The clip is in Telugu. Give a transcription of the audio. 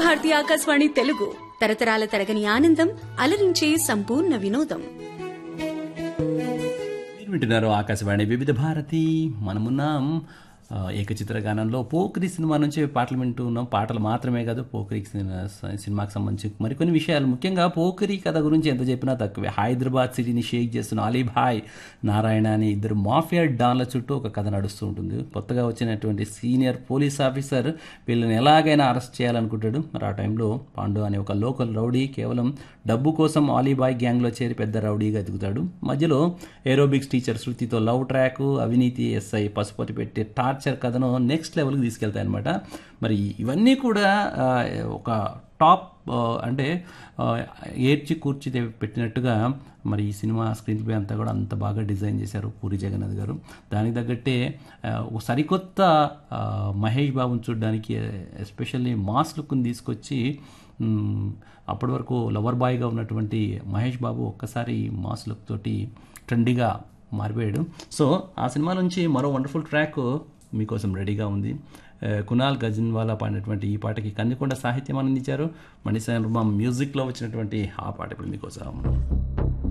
భారతి ఆకాశవాణి తెలుగు తరతరాల తరగని ఆనందం అలరించే సంపూర్ణ వినోదం మీరు వింటున్నారు ఆకాశవాణి వివిధ భారతి మనమున్నాం ఆ, ఏకచిత్ర గానంలో పోకిరి సినిమా నుంచి పాటలు వింటూ ఉన్నాం పాటలు మాత్రమే కాదు పోకిరి సినిమా సినిమాకి సంబంధించి మరికొన్ని విషయాలు ముఖ్యంగా పోకిరి కథ గురించి ఎంత చెప్పినా తక్కువే హైదరాబాద్ సిటీని షేక్ చేస్తున్న అలీభాయ్ నారాయణ అని ఇద్దరు మాఫియా డాన్ల చుట్టూ ఒక కథ నడుస్తూ ఉంటుంది కొత్తగా వచ్చినటువంటి సీనియర్ పోలీస్ ఆఫీసర్ వీళ్ళని ఎలాగైనా అరెస్ట్ చేయాలనుకుంటాడు మరి ఆ టైంలో పాండు అనే ఒక లోకల్ రౌడీ కేవలం డబ్బు కోసం అలీబాయ్ గ్యాంగ్లో చేరి పెద్ద రౌడీగా ఎదుగుతాడు మధ్యలో ఏరోబిక్స్ టీచర్ శృతితో లవ్ ట్రాక్ అవినీతి ఎస్ఐ పసుపతి పెట్టే టార్చర్ కథను నెక్స్ట్ లెవెల్కి తీసుకెళ్తాయి అనమాట మరి ఇవన్నీ కూడా ఆ, ఒక టాప్ ఆ, అంటే ఆ, ఏడ్చి కూర్చి పెట్టినట్టుగా మరి ఈ సినిమా స్క్రీన్ ప్లే అంతా కూడా అంత బాగా డిజైన్ చేశారు పూరి జగన్నాథ్ గారు దానికి తగ్గట్టే ఆ, ఒక సరికొత్త ఆ, మహేష్ బాబుని చూడడానికి ఎస్పెషల్లీ మాస్ లుక్ని తీసుకొచ్చి మ్, అప్పటి వరకు లవర్ బాయ్గా ఉన్నటువంటి మహేష్ బాబు ఒక్కసారి మాస్ లుక్ తోటి ట్రెండీగా మారిపోయాడు సో ఆ సినిమా నుంచి మరో వండర్ఫుల్ ట్రాక్ మీకోసం రెడీగా ఉంది ఆ, కునాల్ గజన్వాలా పాడినటువంటి ఈ పాటకి కందికొండ సాహిత్యం అందించారు మణిశర్మ మ్యూజిక్లో వచ్చినటువంటి ఆ పాట ఇప్పుడు మీకోసం